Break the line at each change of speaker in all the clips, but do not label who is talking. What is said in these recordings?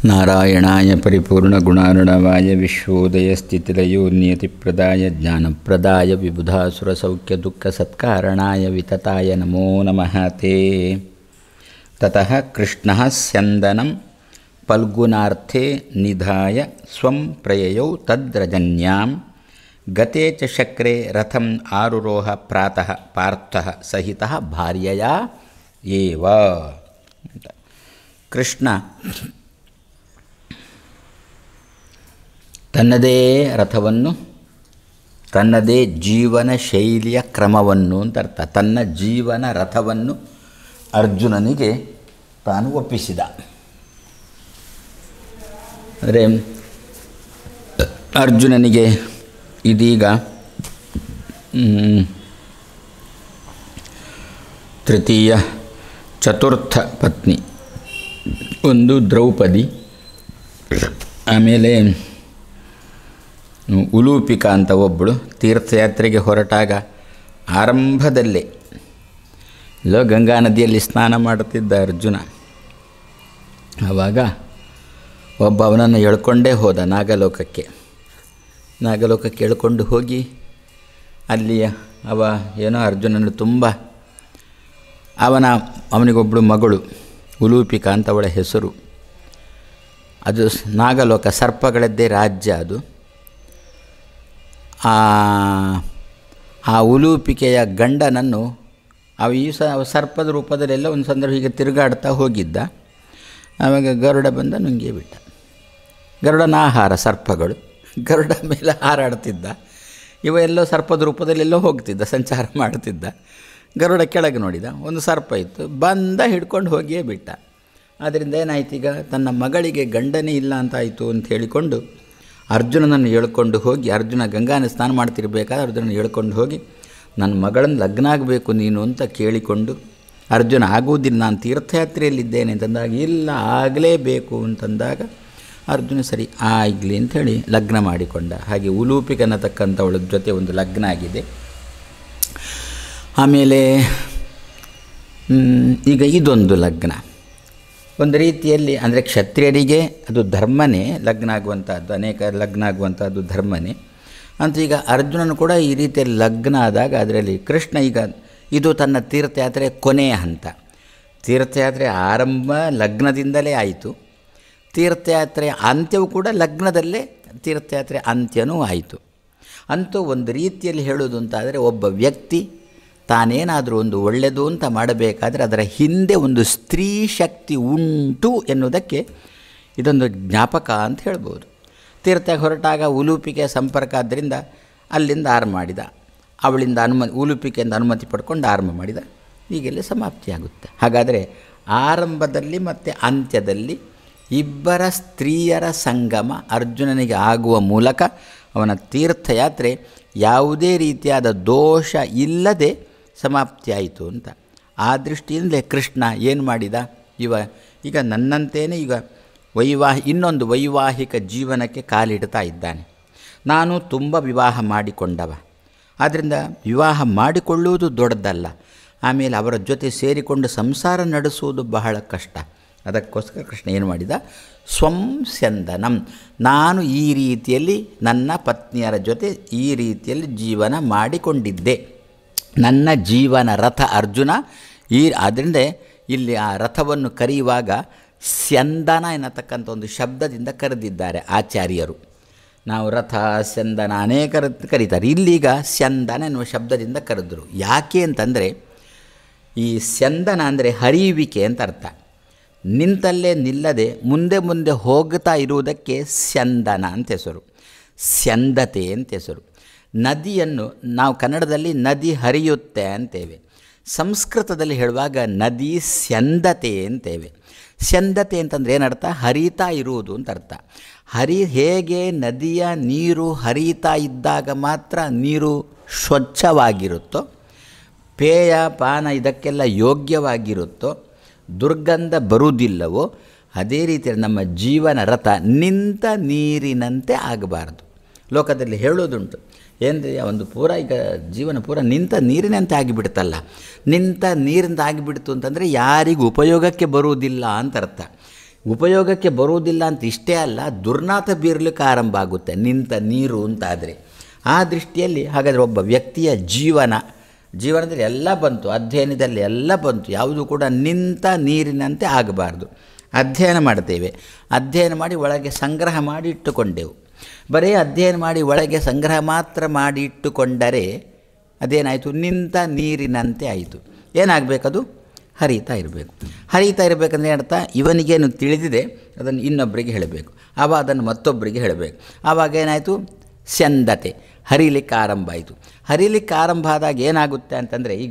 ನಾರಾಯಣಾಯ ಪರಿಪೂರ್ಣಗುಣಾರ್ಣವಾಯ ವಿಶ್ವೋದಯಸ್ಥಿತಿಲಯೋ ನಿಯತಿಪ್ರದಾಯ ಜ್ಞಾನಪ್ರದಾಯ ವಿಬುಧಾಸುರಸೌಖ್ಯದುಃಖಸತ್ಕಾರಣಾಯ ವಿತತಾಯ ನಮೋ ನಮಃ ತೇ ತತಃ ಕೃಷ್ಣಃ ಸ್ಯಂದನಂ ಫಲ್ಗುನಾರ್ಥೇ ನಿಧಾಯ ಸ್ವಂ ಪ್ರಯಯೌ ತದ್ರಜನ್ಯಾಂ ಗತೆ ಚ ಶಕ್ರೆ ರಥಂ ಆರುರೋಹ ಪ್ರಾತಃ ಪಾರ್ಥಃ ಸಹಿತಃ ಭಾರ್ಯಯ ಏವ ಅಂತ ಕೃಷ್ಣ ತನ್ನದೇ ರಥವನ್ನು ತನ್ನದೇ ಜೀವನ ಶೈಲಿಯ ಕ್ರಮವನ್ನು ಅಂತ ಅರ್ಥ ತನ್ನ ಜೀವನ ರಥವನ್ನು ಅರ್ಜುನನಿಗೆ ತಾನು ಒಪ್ಪಿಸಿದ ಅಂದರೆ ಅರ್ಜುನನಿಗೆ ಇದೀಗ ಮ್, ತೃತೀಯ ಚತುರ್ಥ ಪತ್ನಿ ಒಂದು ದ್ರೌಪದಿ ಆಮೇಲೆ ಉಲೂಪಿಕಾ ಅಂತ ಒಬ್ಬಳು ತೀರ್ಥಯಾತ್ರೆಗೆ ಹೊರಟಾಗ ಆರಂಭದಲ್ಲೇ ಇಲ್ಲೋ ಗಂಗಾ ನದಿಯಲ್ಲಿ ಸ್ನಾನ ಮಾಡುತ್ತಿದ್ದ ಅರ್ಜುನ ಆವಾಗ ಒಬ್ಬ ಅವನನ್ನು ಎಳ್ಕೊಂಡೇ ಹೋದ ನಾಗಲೋಕಕ್ಕೆ ನಾಗಲೋಕಕ್ಕೆ ಎಳ್ಕೊಂಡು ಹೋಗಿ ಅಲ್ಲಿ ಅವ ಏನೋ ಅರ್ಜುನನು ತುಂಬ ಅವನ ಅವನಿಗೊಬ್ಬಳು ಮಗಳು ಉಲೂಪಿಕಾ ಅಂತ ಅವಳ ಹೆಸರು ಅದು ಸ್- ನಾಗಲೋಕ ಸರ್ಪಗಳದ್ದೇ ರಾಜ್ಯ ಅದು ಆ ಆ ಉಲೂಪಿಕೆಯ ಗಂಡನನ್ನು ಅವ ಈ ಸ ಸರ್ಪದ ರೂಪದಲ್ಲೆಲ್ಲ ಒಂದು ಸಂದರ್ಭ ಹೀಗೆ ತಿರುಗಾಡ್ತಾ ಹೋಗಿದ್ದ ಆವಾಗ ಗರುಡ ಬಂದ ನುಂಗೇ ಬಿಟ್ಟ ಗರುಡನ ಆಹಾರ ಸರ್ಪಗಳು ಗರುಡ ಮೇಲೆ ಹಾರಾಡ್ತಿದ್ದ ಇವ ಎಲ್ಲೋ ಸರ್ಪದ ರೂಪದಲ್ಲೆಲ್ಲೋ ಹೋಗ್ತಿದ್ದ ಸಂಚಾರ ಮಾಡ್ತಿದ್ದ ಗರುಡ ಕೆಳಗೆ ನೋಡಿದ ಒಂದು ಸರ್ಪ ಇತ್ತು ಬಂದ ಹಿಡ್ಕೊಂಡು ಹೋಗಿಯೇ ಬಿಟ್ಟ ಆದ್ದರಿಂದ ಏನಾಯ್ತು ಈಗ ತನ್ನ ಮಗಳಿಗೆ ಗಂಡನೇ ಇಲ್ಲ ಅಂತ ಆಯಿತು ಅಂತ ಹೇಳಿಕೊಂಡು ಅರ್ಜುನನನ್ನು ಎಳ್ಕೊಂಡು ಹೋಗಿ ಅರ್ಜುನ ಗಂಗಾನ ಸ್ನಾನ ಮಾಡ್ತಿರ್ಬೇಕಾದ್ರೆ ಅರ್ಜುನನ ಎಳ್ಕೊಂಡು ಹೋಗಿ ನನ್ನ ಮಗಳನ್ನು ಲಗ್ನ ಆಗಬೇಕು ನೀನು ಅಂತ ಕೇಳಿಕೊಂಡು ಅರ್ಜುನ ಆಗುವುದಿಲ್ಲ ನಾನು ತೀರ್ಥಯಾತ್ರೆಯಲ್ಲಿದ್ದೇನೆ ಅಂತಂದಾಗ ಇಲ್ಲ ಆಗಲೇಬೇಕು ಅಂತಂದಾಗ ಅರ್ಜುನ ಸರಿ ಆಗಲಿ ಅಂಥೇಳಿ ಲಗ್ನ ಮಾಡಿಕೊಂಡ ಹಾಗೆ ಉಲೂಪಿಕನ್ನತಕ್ಕಂಥವಳ ಜೊತೆ ಒಂದು ಲಗ್ನ ಆಗಿದೆ ಆಮೇಲೆ ಮ್, ಈಗ ಇದೊಂದು ಲಗ್ನ ಒಂದು ರೀತಿಯಲ್ಲಿ ಅಂದರೆ ಕ್ಷತ್ರಿಯರಿಗೆ ಅದು ಧರ್ಮನೇ ಲಗ್ನ ಆಗುವಂಥದ್ದು ಅನೇಕ ಲಗ್ನ ಆಗುವಂಥದ್ದು ಧರ್ಮನೇ ಅಂತ ಈಗ ಅರ್ಜುನನು ಕೂಡ ಈ ರೀತಿಯಲ್ಲಿ ಲಗ್ನ ಆದಾಗ ಅದರಲ್ಲಿ ಕೃಷ್ಣ ಈಗ ಇದು ತನ್ನ ತೀರ್ಥಯಾತ್ರೆ ಕೊನೆಯ ಹಂತ ತೀರ್ಥಯಾತ್ರೆ ಆರಂಭ ಲಗ್ನದಿಂದಲೇ ಆಯಿತು ತೀರ್ಥಯಾತ್ರೆಯ ಅಂತ್ಯವೂ ಕೂಡ ಲಗ್ನದಲ್ಲೇ ತೀರ್ಥಯಾತ್ರೆ ಅಂತ್ಯನೂ ಆಯಿತು ಅಂತೂ ಒಂದು ರೀತಿಯಲ್ಲಿ ಹೇಳೋದು ಅಂತಾದರೆ ಒಬ್ಬ ವ್ಯಕ್ತಿ ತಾನೇನಾದರೂ ಒಂದು ಒಳ್ಳೆಯದು ಅಂತ ಮಾಡಬೇಕಾದ್ರೆ ಅದರ ಹಿಂದೆ ಒಂದು ಸ್ತ್ರೀ ಶಕ್ತಿ ಉಂಟು ಎನ್ನುವುದಕ್ಕೆ ಇದೊಂದು ಜ್ಞಾಪಕ ಅಂತ ಹೇಳ್ಬೋದು ತೀರ್ಥಕ್ಕೆ ಹೊರಟಾಗ ಉಲೂಪಿಗೆ ಸಂಪರ್ಕ ಆದ್ದರಿಂದ ಅಲ್ಲಿಂದ ಆರಂಭ ಮಾಡಿದ ಅವಳಿಂದ ಅನುಮತಿ ಉಲೂಪಿಕೆಯಿಂದ ಅನುಮತಿ ಪಡ್ಕೊಂಡು ಆರಂಭ ಮಾಡಿದ ಹೀಗೆಲ್ಲ ಸಮಾಪ್ತಿಯಾಗುತ್ತೆ ಹಾಗಾದರೆ ಆರಂಭದಲ್ಲಿ ಮತ್ತು ಅಂತ್ಯದಲ್ಲಿ ಇಬ್ಬರ ಸ್ತ್ರೀಯರ ಸಂಗಮ ಅರ್ಜುನನಿಗೆ ಆಗುವ ಮೂಲಕ ಅವನ ತೀರ್ಥಯಾತ್ರೆ ಯಾವುದೇ ರೀತಿಯಾದ ದೋಷ ಇಲ್ಲದೆ ಸಮಾಪ್ತಿಯಾಯಿತು ಅಂತ ಆ ದೃಷ್ಟಿಯಿಂದಲೇ ಕೃಷ್ಣ ಏನು ಮಾಡಿದ ಇವ ಈಗ ನನ್ನಂತೇನೆ ಈಗ ವೈವಾಹಿ ಇನ್ನೊಂದು ವೈವಾಹಿಕ ಜೀವನಕ್ಕೆ ಕಾಲಿಡ್ತಾ ಇದ್ದಾನೆ ನಾನು ತುಂಬ ವಿವಾಹ ಮಾಡಿಕೊಂಡವ ಆದ್ದರಿಂದ ವಿವಾಹ ಮಾಡಿಕೊಳ್ಳುವುದು ದೊಡ್ಡದಲ್ಲ ಆಮೇಲೆ ಅವರ ಜೊತೆ ಸೇರಿಕೊಂಡು ಸಂಸಾರ ನಡೆಸುವುದು ಬಹಳ ಕಷ್ಟ ಅದಕ್ಕೋಸ್ಕರ ಕೃಷ್ಣ ಏನು ಮಾಡಿದ ಸ್ವಂ ಸ್ಯಂದನಂ ನಾನು ಈ ರೀತಿಯಲ್ಲಿ ನನ್ನ ಪತ್ನಿಯರ ಜೊತೆ ಈ ರೀತಿಯಲ್ಲಿ ಜೀವನ ಮಾಡಿಕೊಂಡಿದ್ದೆ ನನ್ನ ಜೀವನ ರಥ ಅರ್ಜುನ ಈ ಆದ್ದರಿಂದ ಇಲ್ಲಿ ಆ ರಥವನ್ನು ಕರೆಯುವಾಗ ಸ್ಯಂದನ ಎನ್ನತಕ್ಕಂಥ ಒಂದು ಶಬ್ದದಿಂದ ಕರೆದಿದ್ದಾರೆ ಆಚಾರ್ಯರು ನಾವು ರಥ ಸ್ಯಂದನ ಅನೇಕ ಕರೀತಾರೆ ಇಲ್ಲೀಗ ಸ್ಯಂದನ ಎನ್ನುವ ಶಬ್ದದಿಂದ ಕರೆದರು ಯಾಕೆ ಅಂತಂದರೆ ಈ ಸ್ಯಂದನ ಅಂದರೆ ಹರಿಯುವಿಕೆ ಅಂತ ಅರ್ಥ ನಿಂತಲ್ಲೇ ನಿಲ್ಲದೆ ಮುಂದೆ ಮುಂದೆ ಹೋಗ್ತಾ ಇರುವುದಕ್ಕೆ ಸ್ಯಂದನ ಅಂತ ಹೆಸರು ಸ್ಯಂದತೆ ಅಂತ ಹೆಸರು ನದಿಯನ್ನು ನಾವು ಕನ್ನಡದಲ್ಲಿ ನದಿ ಹರಿಯುತ್ತೆ ಅಂತೇವೆ ಸಂಸ್ಕೃತದಲ್ಲಿ ಹೇಳುವಾಗ ನದಿ ಸ್ಯಂದತೆ ಅಂತೇವೆ ಸ್ಯಂದತೆ ಅಂತಂದರೆ ಏನರ್ಥ ಹರಿತಾ ಇರುವುದು ಅಂತ ಅರ್ಥ ಹರಿ ಹೇಗೆ ನದಿಯ ನೀರು ಹರಿತಾ ಇದ್ದಾಗ ಮಾತ್ರ ನೀರು ಸ್ವಚ್ಛವಾಗಿರುತ್ತೋ ಪೇಯ ಪಾನ ಇದಕ್ಕೆಲ್ಲ ಯೋಗ್ಯವಾಗಿರುತ್ತೋ ದುರ್ಗಂಧ ಬರುವುದಿಲ್ಲವೋ ಅದೇ ರೀತಿಯಲ್ಲಿ ನಮ್ಮ ಜೀವನ ರಥ ನಿಂತ ನೀರಿನಂತೆ ಆಗಬಾರ್ದು ಲೋಕದಲ್ಲಿ ಹೇಳೋದುಂಟು ಏನ್ರಿ ಒಂದು ಪೂರ ಈಗ ಜೀವನ ಪೂರ ನಿಂತ ನೀರಿನಂತೆ ಆಗಿಬಿಡ್ತಲ್ಲ ನಿಂತ ನೀರಿಂದ ಆಗಿಬಿಡ್ತು ಅಂತಂದರೆ ಯಾರಿಗೂ ಉಪಯೋಗಕ್ಕೆ ಬರುವುದಿಲ್ಲ ಅಂತ ಅರ್ಥ ಉಪಯೋಗಕ್ಕೆ ಬರುವುದಿಲ್ಲ ಅಂತ ಇಷ್ಟೇ ಅಲ್ಲ ದುರ್ನಾಥ ಬೀರಲಿಕ್ಕೆ ಆರಂಭ ಆಗುತ್ತೆ ನಿಂತ ನೀರು ಅಂತಾದರೆ ಆ ದೃಷ್ಟಿಯಲ್ಲಿ ಹಾಗಾದರೆ ಒಬ್ಬ ವ್ಯಕ್ತಿಯ ಜೀವನ ಜೀವನದಲ್ಲಿ ಎಲ್ಲ ಬಂತು ಅಧ್ಯಯನದಲ್ಲಿ ಎಲ್ಲ ಬಂತು ಯಾವುದು ಕೂಡ ನಿಂತ ನೀರಿನಂತೆ ಆಗಬಾರ್ದು ಅಧ್ಯಯನ ಮಾಡ್ತೇವೆ ಅಧ್ಯಯನ ಮಾಡಿ ಒಳಗೆ ಸಂಗ್ರಹ ಮಾಡಿ ಇಟ್ಟುಕೊಂಡೆವು ಬರೀ ಅಧ್ಯಯನ ಮಾಡಿ ಒಳಗೆ ಸಂಗ್ರಹ ಮಾತ್ರ ಮಾಡಿ ಇಟ್ಟುಕೊಂಡರೆ ಅದೇನಾಯಿತು ನಿಂತ ನೀರಿನಂತೆ ಆಯಿತು ಏನಾಗಬೇಕದು ಹರಿತಾ ಇರಬೇಕು ಹರಿತಾ ಇರಬೇಕಂದ್ರೆ ಅರ್ಥ ಇವನಿಗೇನು ತಿಳಿದಿದೆ ಅದನ್ನು ಇನ್ನೊಬ್ಬರಿಗೆ ಹೇಳಬೇಕು ಆವಾಗ ಅದನ್ನು ಮತ್ತೊಬ್ಬರಿಗೆ ಹೇಳಬೇಕು ಆವಾಗ ಏನಾಯಿತು ಸ್ಯಂದತೆ ಹರಿಲಿಕ್ಕೆ ಆರಂಭ ಆಯಿತು ಹರಿಲಿಕ್ಕೆ ಆರಂಭ ಆದಾಗ ಏನಾಗುತ್ತೆ ಅಂತಂದರೆ ಈಗ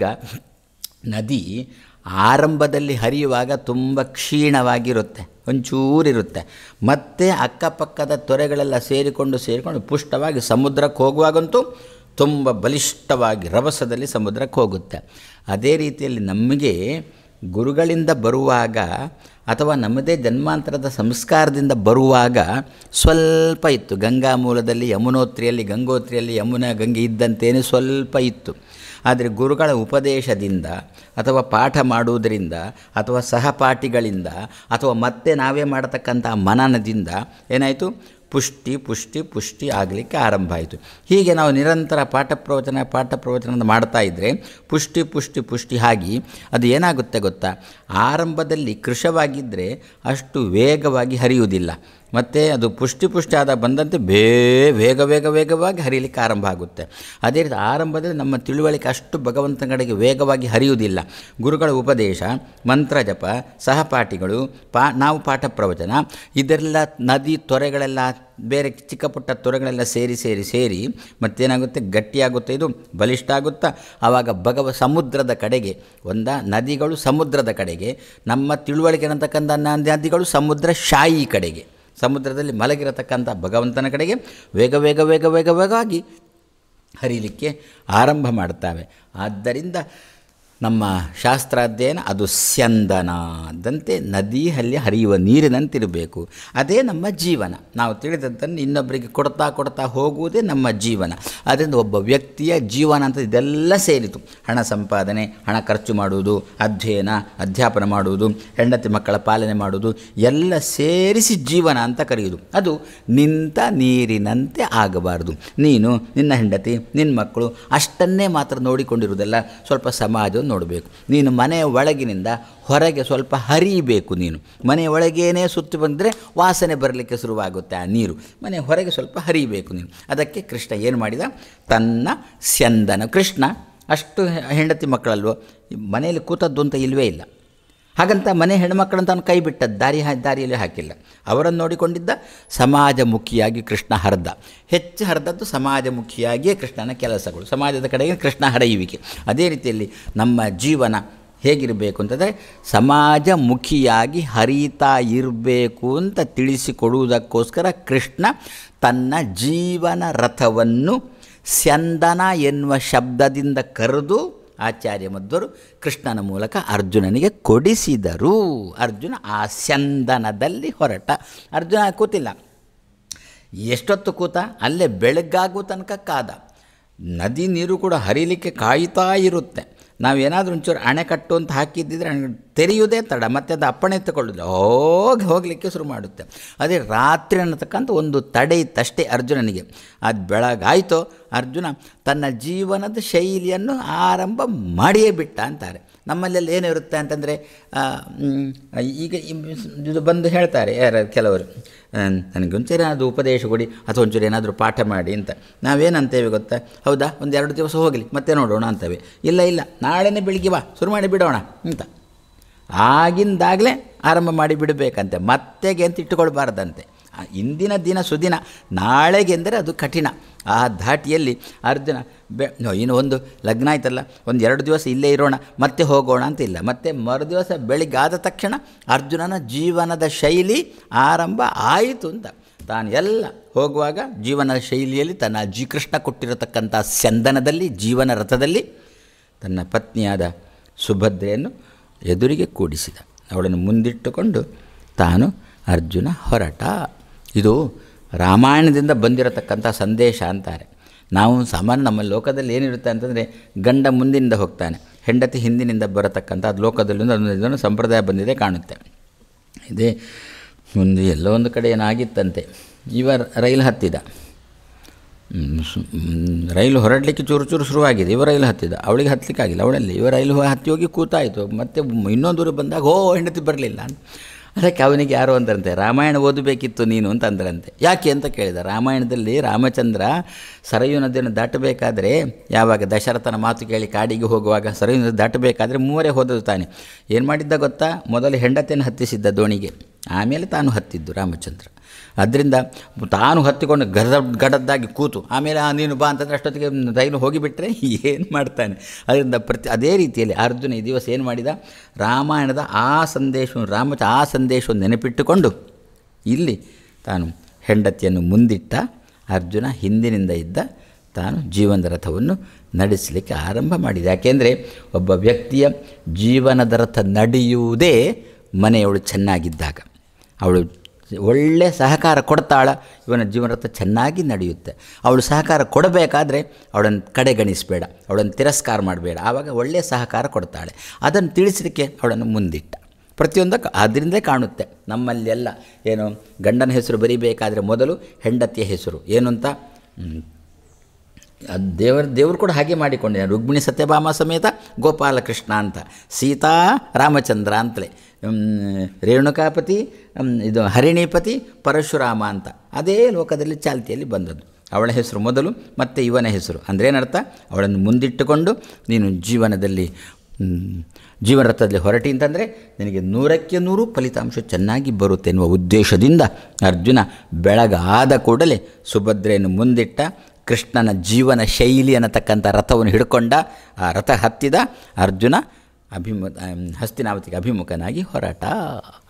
ನದಿ ಆರಂಭದಲ್ಲಿ ಹರಿಯುವಾಗ ತುಂಬ ಕ್ಷೀಣವಾಗಿರುತ್ತೆ ಒಂಚೂರಿರುತ್ತೆ ಮತ್ತು ಅಕ್ಕಪಕ್ಕದ ತೊರೆಗಳೆಲ್ಲ ಸೇರಿಕೊಂಡು ಸೇರಿಕೊಂಡು ಪುಷ್ಟವಾಗಿ ಸಮುದ್ರಕ್ಕೆ ಹೋಗುವಾಗಂತೂ ತುಂಬ ಬಲಿಷ್ಠವಾಗಿ ರಭಸದಲ್ಲಿ ಸಮುದ್ರಕ್ಕೆ ಹೋಗುತ್ತೆ ಅದೇ ರೀತಿಯಲ್ಲಿ ನಮಗೆ ಗುರುಗಳಿಂದ ಬರುವಾಗ ಅಥವಾ ನಮ್ಮದೇ ಜನ್ಮಾಂತರದ ಸಂಸ್ಕಾರದಿಂದ ಬರುವಾಗ ಸ್ವಲ್ಪ ಇತ್ತು ಗಂಗಾ ಮೂಲದಲ್ಲಿ ಯಮುನೋತ್ರಿಯಲ್ಲಿ ಗಂಗೋತ್ರಿಯಲ್ಲಿ ಯಮುನಾ ಗಂಗೆ ಇದ್ದಂತೇನೆ ಸ್ವಲ್ಪ ಇತ್ತು ಆದರೆ ಗುರುಗಳ ಉಪದೇಶದಿಂದ ಅಥವಾ ಪಾಠ ಮಾಡುವುದರಿಂದ ಅಥವಾ ಸಹಪಾಠಿಗಳಿಂದ ಅಥವಾ ಮತ್ತೆ ನಾವೇ ಮಾಡತಕ್ಕಂಥ ಮನನದಿಂದ ಏನಾಯಿತು ಪುಷ್ಟಿ ಪುಷ್ಟಿ ಪುಷ್ಟಿ ಆಗಲಿಕ್ಕೆ ಆರಂಭ ಆಯಿತು ಹೀಗೆ ನಾವು ನಿರಂತರ ಪಾಠ ಪ್ರವಚನ ಪಾಠ ಪ್ರವಚನ ಮಾಡ್ತಾ ಇದ್ದರೆ ಪುಷ್ಟಿ ಪುಷ್ಟಿ ಪುಷ್ಟಿ ಆಗಿ ಅದು ಏನಾಗುತ್ತೆ ಗೊತ್ತಾ ಆರಂಭದಲ್ಲಿ ಕೃಶವಾಗಿದ್ದರೆ ಅಷ್ಟು ವೇಗವಾಗಿ ಹರಿಯುವುದಿಲ್ಲ ಮತ್ತು ಅದು ಪುಷ್ಟಿ ಪುಷ್ಟಿ ಆದ ಬಂದಂತೆ ಬೇ ವೇಗ ವೇಗ ವೇಗವಾಗಿ ಹರಿಯಲಿಕ್ಕೆ ಆರಂಭ ಆಗುತ್ತೆ ಅದೇ ರೀತಿ ಆರಂಭದಲ್ಲಿ ನಮ್ಮ ತಿಳುವಳಿಕೆ ಅಷ್ಟು ಭಗವಂತನ ಕಡೆಗೆ ವೇಗವಾಗಿ ಹರಿಯುವುದಿಲ್ಲ ಗುರುಗಳ ಉಪದೇಶ ಮಂತ್ರ ಜಪ ಸಹಪಾಠಿಗಳು ಪಾ ನಾವು ಪಾಠ ಪ್ರವಚನ ಇದೆಲ್ಲ ನದಿ ತೊರೆಗಳೆಲ್ಲ ಬೇರೆ ಚಿಕ್ಕ ಪುಟ್ಟ ತೊರೆಗಳೆಲ್ಲ ಸೇರಿ ಸೇರಿ ಸೇರಿ ಮತ್ತೇನಾಗುತ್ತೆ ಗಟ್ಟಿಯಾಗುತ್ತೆ ಇದು ಬಲಿಷ್ಠ ಆಗುತ್ತಾ ಆವಾಗ ಭಗವ ಸಮುದ್ರದ ಕಡೆಗೆ ಒಂದ ನದಿಗಳು ಸಮುದ್ರದ ಕಡೆಗೆ ನಮ್ಮ ತಿಳುವಳಿಕೆ ಅನ್ನತಕ್ಕಂಥ ನದಿಗಳು ಸಮುದ್ರ ಶಾಯಿ ಕಡೆಗೆ ಸಮುದ್ರದಲ್ಲಿ ಮಲಗಿರತಕ್ಕಂಥ ಭಗವಂತನ ಕಡೆಗೆ ವೇಗ ವೇಗ ವೇಗ ವೇಗ ವೇಗವಾಗಿ ಹರಿಲಿಕ್ಕೆ ಆರಂಭ ಮಾಡ್ತಾವೆ ಆದ್ದರಿಂದ ನಮ್ಮ ಶಾಸ್ತ್ರಾಧ್ಯಯನ ಅದು ಸ್ಯಂದನದಂತೆ ನದಿಯಲ್ಲಿ ಹರಿಯುವ ನೀರಿನಂತಿರಬೇಕು ಅದೇ ನಮ್ಮ ಜೀವನ ನಾವು ತಿಳಿದದ್ದನ್ನು ಇನ್ನೊಬ್ಬರಿಗೆ ಕೊಡ್ತಾ ಕೊಡ್ತಾ ಹೋಗುವುದೇ ನಮ್ಮ ಜೀವನ ಅದರಿಂದ ಒಬ್ಬ ವ್ಯಕ್ತಿಯ ಜೀವನ ಅಂತ ಇದೆಲ್ಲ ಸೇರಿತು ಹಣ ಸಂಪಾದನೆ ಹಣ ಖರ್ಚು ಮಾಡುವುದು ಅಧ್ಯಯನ ಅಧ್ಯಾಪನ ಮಾಡುವುದು ಹೆಂಡತಿ ಮಕ್ಕಳ ಪಾಲನೆ ಮಾಡುವುದು ಎಲ್ಲ ಸೇರಿಸಿ ಜೀವನ ಅಂತ ಕರೆಯುವುದು ಅದು ನಿಂತ ನೀರಿನಂತೆ ಆಗಬಾರದು ನೀನು ನಿನ್ನ ಹೆಂಡತಿ ನಿನ್ನ ಮಕ್ಕಳು ಅಷ್ಟನ್ನೇ ಮಾತ್ರ ನೋಡಿಕೊಂಡಿರುವುದಲ್ಲ ಸ್ವಲ್ಪ ಸಮಾಜವನ್ನು ನೋಡಬೇಕು ನೀನು ಮನೆಯ ಒಳಗಿನಿಂದ ಹೊರಗೆ ಸ್ವಲ್ಪ ಹರಿಬೇಕು ನೀನು ಮನೆಯ ಒಳಗೇನೇ ಸುತ್ತಿ ಬಂದರೆ ವಾಸನೆ ಬರಲಿಕ್ಕೆ ಶುರುವಾಗುತ್ತೆ ಆ ನೀರು ಮನೆ ಹೊರಗೆ ಸ್ವಲ್ಪ ಹರಿಬೇಕು ನೀನು ಅದಕ್ಕೆ ಕೃಷ್ಣ ಏನು ಮಾಡಿದ ತನ್ನ ಸ್ಯಂದನ ಕೃಷ್ಣ ಅಷ್ಟು ಹೆಂಡತಿ ಮಕ್ಕಳಲ್ವೋ ಮನೆಯಲ್ಲಿ ಕೂತದ್ದು ಅಂತ ಇಲ್ಲವೇ ಇಲ್ಲ ಹಾಗಂತ ಮನೆ ಹೆಣ್ಮಕ್ಕಳಂತ ಅವನು ಕೈ ಬಿಟ್ಟದ್ದು ದಾರಿ ಹಾ ದಾರಿಯಲ್ಲಿ ಹಾಕಿಲ್ಲ ಅವರನ್ನು ನೋಡಿಕೊಂಡಿದ್ದ ಸಮಾಜಮುಖಿಯಾಗಿ ಕೃಷ್ಣ ಹರಿದ ಹೆಚ್ಚು ಹರಿದದ್ದು ಸಮಾಜಮುಖಿಯಾಗಿಯೇ ಕೃಷ್ಣನ ಕೆಲಸಗಳು ಸಮಾಜದ ಕಡೆಗೆ ಕೃಷ್ಣ ಹರಿಯುವಿಕೆ ಅದೇ ರೀತಿಯಲ್ಲಿ ನಮ್ಮ ಜೀವನ ಹೇಗಿರಬೇಕು ಅಂತಂದರೆ ಸಮಾಜಮುಖಿಯಾಗಿ ಹರಿತಾ ಇರಬೇಕು ಅಂತ ತಿಳಿಸಿಕೊಡುವುದಕ್ಕೋಸ್ಕರ ಕೃಷ್ಣ ತನ್ನ ಜೀವನ ರಥವನ್ನು ಸ್ಯಂದನ ಎನ್ನುವ ಶಬ್ದದಿಂದ ಕರೆದು ಆಚಾರ್ಯ ಮಧ್ವರು ಕೃಷ್ಣನ ಮೂಲಕ ಅರ್ಜುನನಿಗೆ ಕೊಡಿಸಿದರು ಅರ್ಜುನ ಆ ಸ್ಯಂದನದಲ್ಲಿ ಹೊರಟ ಅರ್ಜುನ ಕೂತಿಲ್ಲ ಎಷ್ಟೊತ್ತು ಕೂತ ಅಲ್ಲೇ ಬೆಳಗ್ಗಾಗುವ ತನಕ ಕಾದ ನದಿ ನೀರು ಕೂಡ ಹರಿಲಿಕ್ಕೆ ಕಾಯ್ತಾ ಇರುತ್ತೆ ನಾವೇನಾದರೂ ಒಂಚೂರು ಅಣೆಕಟ್ಟು ಅಂತ ಹಾಕಿದ್ದಿದ್ರೆ ಅಣೆ ತೆರೆಯುವುದೇ ತಡ ಮತ್ತೆ ಅದು ಅಪ್ಪಣೆ ತಗೊಳ್ಳೋದು ಹೋಗಿ ಹೋಗಲಿಕ್ಕೆ ಶುರು ಮಾಡುತ್ತೆ ಅದೇ ರಾತ್ರಿ ಅನ್ನತಕ್ಕಂಥ ಒಂದು ತಡೆ ಇತ್ತಷ್ಟೇ ಅರ್ಜುನನಿಗೆ ಅದು ಬೆಳಗಾಯಿತೋ ಅರ್ಜುನ ತನ್ನ ಜೀವನದ ಶೈಲಿಯನ್ನು ಆರಂಭ ಮಾಡಿಯೇ ಬಿಟ್ಟ ಅಂತಾರೆ ನಮ್ಮಲ್ಲೆಲ್ಲ ಏನಿರುತ್ತೆ ಅಂತಂದರೆ ಈಗ ಇದು ಬಂದು ಹೇಳ್ತಾರೆ ಯಾರು ಕೆಲವರು ನನಗೆ ಒಂಚೂರು ಏನಾದರೂ ಉಪದೇಶ ಕೊಡಿ ಅಥವಾ ಒಂಚೂರು ಏನಾದರೂ ಪಾಠ ಮಾಡಿ ಅಂತ ನಾವೇನಂತೇವೆ ಗೊತ್ತಾ ಹೌದಾ ಒಂದು ಎರಡು ದಿವಸ ಹೋಗಲಿ ಮತ್ತೆ ನೋಡೋಣ ಅಂತೇವೆ ಇಲ್ಲ ಇಲ್ಲ ನಾಳೆನೇ ಬೆಳಿಗ್ಗೆ ಬಾ ಶುರು ಮಾಡಿ ಬಿಡೋಣ ಅಂತ ಆಗಿಂದಾಗಲೇ ಆರಂಭ ಮಾಡಿ ಬಿಡಬೇಕಂತೆ ಮತ್ತೆಗೆ ಅಂತ ಇಟ್ಟುಕೊಳ್ಬಾರ್ದಂತೆ ಇಂದಿನ ದಿನ ಸುದಿನ ನಾಳೆಗೆ ಎಂದರೆ ಅದು ಕಠಿಣ ಆ ಧಾಟಿಯಲ್ಲಿ ಅರ್ಜುನ ಬೆ ಇನ್ನು ಒಂದು ಲಗ್ನ ಆಯ್ತಲ್ಲ ಒಂದು ಎರಡು ದಿವಸ ಇಲ್ಲೇ ಇರೋಣ ಮತ್ತೆ ಹೋಗೋಣ ಅಂತ ಇಲ್ಲ ಮತ್ತೆ ಮರುದಿವಸ ಬೆಳಿಗ್ಗೆ ಆದ ತಕ್ಷಣ ಅರ್ಜುನನ ಜೀವನದ ಶೈಲಿ ಆರಂಭ ಆಯಿತು ಅಂತ ತಾನು ಎಲ್ಲ ಹೋಗುವಾಗ ಜೀವನ ಶೈಲಿಯಲ್ಲಿ ತನ್ನ ಜಿ ಕೃಷ್ಣ ಕೊಟ್ಟಿರತಕ್ಕಂಥ ಸ್ಯಂದನದಲ್ಲಿ ಜೀವನ ರಥದಲ್ಲಿ ತನ್ನ ಪತ್ನಿಯಾದ ಸುಭದ್ರೆಯನ್ನು ಎದುರಿಗೆ ಕೂಡಿಸಿದ ಅವಳನ್ನು ಮುಂದಿಟ್ಟುಕೊಂಡು ತಾನು ಅರ್ಜುನ ಹೊರಟ ಇದು ರಾಮಾಯಣದಿಂದ ಬಂದಿರತಕ್ಕಂಥ ಸಂದೇಶ ಅಂತಾರೆ ನಾವು ಸಾಮಾನ್ಯ ನಮ್ಮ ಲೋಕದಲ್ಲಿ ಏನಿರುತ್ತೆ ಅಂತಂದರೆ ಗಂಡ ಮುಂದಿನಿಂದ ಹೋಗ್ತಾನೆ ಹೆಂಡತಿ ಹಿಂದಿನಿಂದ ಬರತಕ್ಕಂಥ ಅದು ಲೋಕದಲ್ಲಿ ಒಂದು ಸಂಪ್ರದಾಯ ಬಂದಿದೆ ಕಾಣುತ್ತೆ ಇದೇ ಒಂದು ಎಲ್ಲೋ ಒಂದು ಕಡೆ ಏನಾಗಿತ್ತಂತೆ ಇವ ರೈಲು ಹತ್ತಿದ ಹ್ಮ್, ಸು- ಹ್ಮ್, ರೈಲು ಹೊರಡಲಿಕ್ಕೆ ಚೂರು ಚೂರು ಶುರುವಾಗಿದೆ ಇವ ರೈಲು ಹತ್ತಿದ ಅವಳಿಗೆ ಹತ್ತಲಿಕ್ಕಾಗಿಲ್ಲ ಅವಳಲ್ಲಿ ಇವ ರೈಲು ಹೋ- ಹತ್ತಿ ಹೋಗಿ ಕೂತಾಯಿತು ಮತ್ತೆ ಇನ್ನೊಂದು ದೂರ ಬಂದಾಗ ಓ ಹೆಂಡತಿ ಬರಲಿಲ್ಲ ಅದಕ್ಕೆ ಅವನಿಗೆ ಯಾರು ಅಂದ್ರಂತೆ ರಾಮಾಯಣ ಓದಬೇಕಿತ್ತು ನೀನು ಅಂತ ಅಂದ್ರಂತೆ ಯಾಕೆ ಅಂತ ಕೇಳಿದ ರಾಮಾಯಣದಲ್ಲಿ ರಾಮಚಂದ್ರ ಸರಯು ನದಿಯನ್ನು ದಾಟಬೇಕಾದ್ರೆ ಯಾವಾಗ ದಶರಥನ ಮಾತು ಕೇಳಿ ಕಾಡಿಗೆ ಹೋಗುವಾಗ ಸರಯು ನದಿ ದಾಟಬೇಕಾದ್ರೆ ಮೂವರೇ ಹೋದದು ತಾನೆ ಏನು ಮಾಡಿದ್ದ ಗೊತ್ತಾ ಮೊದಲು ಹೆಂಡತಿಯನ್ನು ಹತ್ತಿಸಿದ್ದ ದೋಣಿಗೆ ಆಮೇಲೆ ತಾನು ಹತ್ತಿದ್ದು ರಾಮಚಂದ್ರ ಅದರಿಂದ ತಾನು ಹತ್ತಿಕೊಂಡು ಗದ ಗಡದ್ದಾಗಿ ಕೂತು ಆಮೇಲೆ ಆ ನೀನು ಬಾ ಅಂತಂದ್ರೆ ಅಷ್ಟೊತ್ತಿಗೆ ರೈಲು ಹೋಗಿಬಿಟ್ರೆ ಏನು ಮಾಡ್ತಾನೆ ಅದರಿಂದ ಪ್ರತಿ ಅದೇ ರೀತಿಯಲ್ಲಿ ಅರ್ಜುನ ಈ ದಿವಸ ಏನು ಮಾಡಿದ ರಾಮಾಯಣದ ಆ ಸಂದೇಶವನ್ನು ರಾಮ ಆ ಸಂದೇಶವನ್ನು ನೆನಪಿಟ್ಟುಕೊಂಡು ಇಲ್ಲಿ ತಾನು ಹೆಂಡತಿಯನ್ನು ಮುಂದಿಟ್ಟ ಅರ್ಜುನ ಹಿಂದಿನಿಂದ ಇದ್ದ ತಾನು ಜೀವನದ ರಥವನ್ನು ನಡೆಸಲಿಕ್ಕೆ ಆರಂಭ ಮಾಡಿದ ಯಾಕೆಂದರೆ ಒಬ್ಬ ವ್ಯಕ್ತಿಯ ಜೀವನದ ರಥ ನಡೆಯುವುದೇ ಮನೆಯವಳು ಚೆನ್ನಾಗಿದ್ದಾಗ ಅವಳು ಒಳ್ಳೆಯ ಸಹಕಾರ ಕೊಡ್ತಾಳ ಇವನ ಜೀವನರಥ ಚೆನ್ನಾಗಿ ನಡೆಯುತ್ತೆ ಅವಳು ಸಹಕಾರ ಕೊಡಬೇಕಾದ್ರೆ ಅವಳನ್ನು ಕಡೆಗಣಿಸಬೇಡ ಅವಳನ್ನು ತಿರಸ್ಕಾರ ಮಾಡಬೇಡ ಆವಾಗ ಒಳ್ಳೆಯ ಸಹಕಾರ ಕೊಡ್ತಾಳೆ ಅದನ್ನು ತಿಳಿಸಲಿಕ್ಕೆ ಅವಳನ್ನು ಮುಂದಿಟ್ಟ ಪ್ರತಿಯೊಂದಕ್ಕೆ ಅದರಿಂದಲೇ ಕಾಣುತ್ತೆ ನಮ್ಮಲ್ಲಿ ಎಲ್ಲ ಏನು ಗಂಡನ ಹೆಸರು ಬರೀಬೇಕಾದ್ರೆ ಮೊದಲು ಹೆಂಡತಿಯ ಹೆಸರು ಏನು ಅಂತ ಹ್ಮ್, ಅದು ದೇವರ ದೇವರು ಕೂಡ ಹಾಗೆ ಮಾಡಿಕೊಂಡೆ ರುಕ್ಮಿಣಿ ಸತ್ಯಭಾಮ ಸಮೇತ ಗೋಪಾಲಕೃಷ್ಣ ಅಂತ ಸೀತಾ ರಾಮಚಂದ್ರ ಅಂತಲೇ ಹ್ಮ್, ರೇಣುಕಾಪತಿ ಹ್ಮ್, ಇದು ಹರಿಣಿಪತಿ ಪರಶುರಾಮ ಅಂತ ಅದೇ ಲೋಕದಲ್ಲಿ ಚಾಲ್ತಿಯಲ್ಲಿ ಬಂದದ್ದು ಅವಳ ಹೆಸರು ಮೊದಲು ಮತ್ತು ಇವನ ಹೆಸರು ಅಂದ್ರೇನರ್ಥ ಅವಳನ್ನು ಮುಂದಿಟ್ಟುಕೊಂಡು ನೀನು ಜೀವನದಲ್ಲಿ ಹ್ಮ್, ಜೀವನರಥದಲ್ಲಿ ಹೊರಟಿ ಅಂತಂದರೆ ನಿನಗೆ ನೂರಕ್ಕೆ ನೂರು ಫಲಿತಾಂಶ ಚೆನ್ನಾಗಿ ಬರುತ್ತೆ ಎನ್ನುವ ಉದ್ದೇಶದಿಂದ ಅರ್ಜುನ ಬೆಳಗಾದ ಕೂಡಲೇ ಸುಭದ್ರೆಯನ್ನು ಮುಂದಿಟ್ಟ ಕೃಷ್ಣನ ಜೀವನ ಶೈಲಿ ಅನ್ನತಕ್ಕಂಥ ರಥವನ್ನು ಹಿಡ್ಕೊಂಡ ಆ ರಥ ಹತ್ತಿದ ಅರ್ಜುನ ಅಭಿಮು ಹಸ್ತಿನಾವತಿಗೆ ಅಭಿಮುಖನಾಗಿ ಹೊರಟ